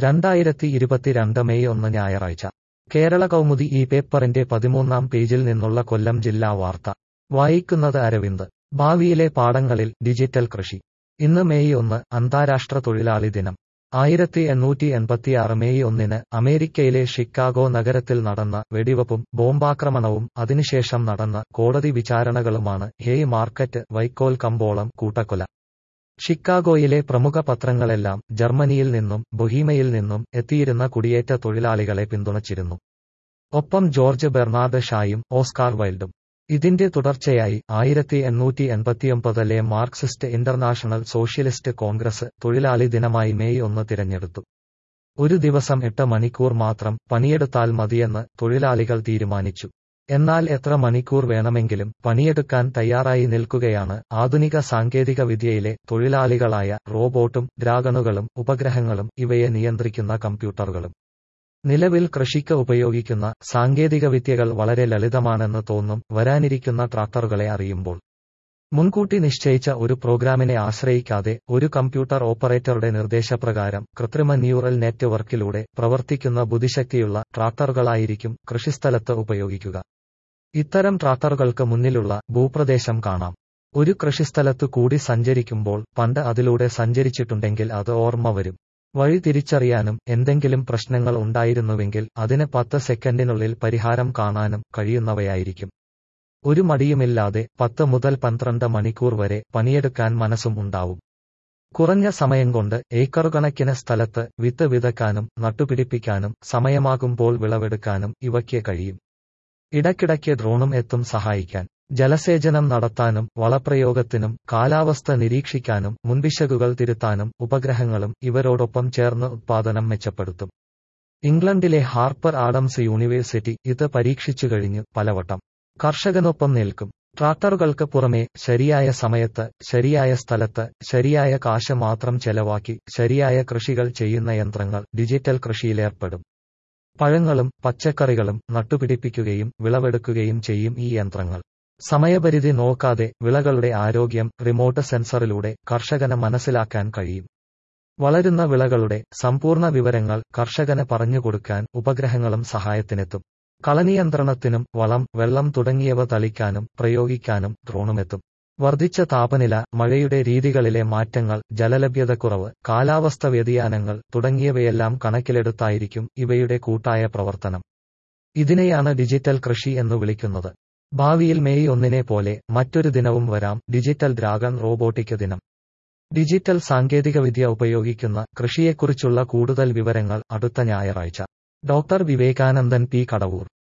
രണ്ടായിരത്തി ഇരുപത്തിരണ്ട് മെയ് ഒന്ന് ഞായറാഴ്ച കേരള കൗമുദി ഈ പേപ്പറിന്റെ പതിമൂന്നാം പേജിൽ നിന്നുള്ള കൊല്ലം ജില്ലാ വാർത്ത വായിക്കുന്നത് അരവിന്ദ് ഭാവിയിലെ പാടങ്ങളിൽ ഡിജിറ്റൽ കൃഷി ഇന്ന് മെയ് ഒന്ന് അന്താരാഷ്ട്ര തൊഴിലാളി ദിനം ആയിരത്തി എണ്ണൂറ്റി എൺപത്തിയാറ് മെയ് ഒന്നിന് അമേരിക്കയിലെ ഷിക്കാഗോ നഗരത്തിൽ നടന്ന വെടിവെപ്പും ബോംബാക്രമണവും അതിനുശേഷം നടന്ന കോടതി വിചാരണകളുമാണ് ഹേയ് മാർക്കറ്റ് വൈക്കോൽ കമ്പോളം കൂട്ടക്കൊല ഷിക്കാഗോയിലെ പ്രമുഖ പത്രങ്ങളെല്ലാം ജർമ്മനിയിൽ നിന്നും ബൊഹീമയിൽ നിന്നും എത്തിയിരുന്ന കുടിയേറ്റ തൊഴിലാളികളെ പിന്തുണച്ചിരുന്നു ഒപ്പം ജോർജ് ബെർണാർഡ് ഷായും ഓസ്കാർ വൈൽഡും ഇതിന്റെ തുടർച്ചയായി ആയിരത്തി എണ്ണൂറ്റി എൺപത്തിയൊമ്പതിലെ മാർക്സിസ്റ്റ് ഇന്റർനാഷണൽ സോഷ്യലിസ്റ്റ് കോൺഗ്രസ് തൊഴിലാളി ദിനമായി മെയ് ഒന്ന് തിരഞ്ഞെടുത്തു ഒരു ദിവസം എട്ട് മണിക്കൂർ മാത്രം പണിയെടുത്താൽ മതിയെന്ന് തൊഴിലാളികൾ തീരുമാനിച്ചു എന്നാൽ എത്ര മണിക്കൂർ വേണമെങ്കിലും പണിയെടുക്കാൻ തയ്യാറായി നിൽക്കുകയാണ് ആധുനിക സാങ്കേതിക വിദ്യയിലെ തൊഴിലാളികളായ റോബോട്ടും ഡ്രാഗണുകളും ഉപഗ്രഹങ്ങളും ഇവയെ നിയന്ത്രിക്കുന്ന കമ്പ്യൂട്ടറുകളും നിലവിൽ കൃഷിക്ക് ഉപയോഗിക്കുന്ന സാങ്കേതികവിദ്യകൾ വളരെ ലളിതമാണെന്ന് തോന്നും വരാനിരിക്കുന്ന ട്രാക്ടറുകളെ അറിയുമ്പോൾ മുൻകൂട്ടി നിശ്ചയിച്ച ഒരു പ്രോഗ്രാമിനെ ആശ്രയിക്കാതെ ഒരു കമ്പ്യൂട്ടർ ഓപ്പറേറ്ററുടെ നിർദ്ദേശപ്രകാരം കൃത്രിമ ന്യൂറൽ നെറ്റ്വർക്കിലൂടെ പ്രവർത്തിക്കുന്ന ബുദ്ധിശക്തിയുള്ള ട്രാക്ടറുകളായിരിക്കും കൃഷിസ്ഥലത്ത് ഉപയോഗിക്കുക ഇത്തരം ട്രാക്ടറുകൾക്ക് മുന്നിലുള്ള ഭൂപ്രദേശം കാണാം ഒരു കൃഷിസ്ഥലത്തു കൂടി സഞ്ചരിക്കുമ്പോൾ പണ്ട് അതിലൂടെ സഞ്ചരിച്ചിട്ടുണ്ടെങ്കിൽ അത് ഓർമ്മ വരും വഴി തിരിച്ചറിയാനും എന്തെങ്കിലും പ്രശ്നങ്ങൾ ഉണ്ടായിരുന്നുവെങ്കിൽ അതിന് പത്ത് സെക്കൻഡിനുള്ളിൽ പരിഹാരം കാണാനും കഴിയുന്നവയായിരിക്കും ഒരു മടിയുമില്ലാതെ പത്ത് മുതൽ പന്ത്രണ്ട് മണിക്കൂർ വരെ പണിയെടുക്കാൻ മനസ്സും ഉണ്ടാവും കുറഞ്ഞ സമയം കൊണ്ട് ഏക്കറുകണക്കിന് സ്ഥലത്ത് വിത്ത് വിതക്കാനും നട്ടുപിടിപ്പിക്കാനും സമയമാകുമ്പോൾ വിളവെടുക്കാനും ഇവയ്ക്ക് കഴിയും ഇടയ്ക്കിടയ്ക്ക് ഡ്രോണും എത്തും സഹായിക്കാൻ ജലസേചനം നടത്താനും വളപ്രയോഗത്തിനും കാലാവസ്ഥ നിരീക്ഷിക്കാനും മുൻപിശകുകൾ തിരുത്താനും ഉപഗ്രഹങ്ങളും ഇവരോടൊപ്പം ചേർന്ന് ഉത്പാദനം മെച്ചപ്പെടുത്തും ഇംഗ്ലണ്ടിലെ ഹാർപ്പർ ആഡംസ് യൂണിവേഴ്സിറ്റി ഇത് പരീക്ഷിച്ചു കഴിഞ്ഞു പലവട്ടം കർഷകനൊപ്പം നിൽക്കും ട്രാക്ടറുകൾക്ക് പുറമെ ശരിയായ സമയത്ത് ശരിയായ സ്ഥലത്ത് ശരിയായ കാശ് മാത്രം ചെലവാക്കി ശരിയായ കൃഷികൾ ചെയ്യുന്ന യന്ത്രങ്ങൾ ഡിജിറ്റൽ കൃഷിയിലേർപ്പെടും പഴങ്ങളും പച്ചക്കറികളും നട്ടുപിടിപ്പിക്കുകയും വിളവെടുക്കുകയും ചെയ്യും ഈ യന്ത്രങ്ങൾ സമയപരിധി നോക്കാതെ വിളകളുടെ ആരോഗ്യം റിമോട്ട് സെൻസറിലൂടെ കർഷകന് മനസ്സിലാക്കാൻ കഴിയും വളരുന്ന വിളകളുടെ സമ്പൂർണ്ണ വിവരങ്ങൾ കർഷകന് പറഞ്ഞുകൊടുക്കാൻ ഉപഗ്രഹങ്ങളും സഹായത്തിനെത്തും കളനിയന്ത്രണത്തിനും വളം വെള്ളം തുടങ്ങിയവ തളിക്കാനും പ്രയോഗിക്കാനും ഡ്രോണുമെത്തും വർദ്ധിച്ച താപനില മഴയുടെ രീതികളിലെ മാറ്റങ്ങൾ ജലലഭ്യതക്കുറവ് കാലാവസ്ഥ വ്യതിയാനങ്ങൾ തുടങ്ങിയവയെല്ലാം കണക്കിലെടുത്തായിരിക്കും ഇവയുടെ കൂട്ടായ പ്രവർത്തനം ഇതിനെയാണ് ഡിജിറ്റൽ കൃഷി എന്ന് വിളിക്കുന്നത് ഭാവിയിൽ മെയ് ഒന്നിനെ പോലെ മറ്റൊരു ദിനവും വരാം ഡിജിറ്റൽ ഡ്രാഗൺ റോബോട്ടിക് ദിനം ഡിജിറ്റൽ സാങ്കേതികവിദ്യ ഉപയോഗിക്കുന്ന കൃഷിയെക്കുറിച്ചുള്ള കൂടുതൽ വിവരങ്ങൾ അടുത്ത ഞായറാഴ്ച ഡോക്ടർ വിവേകാനന്ദൻ പി കടവൂർ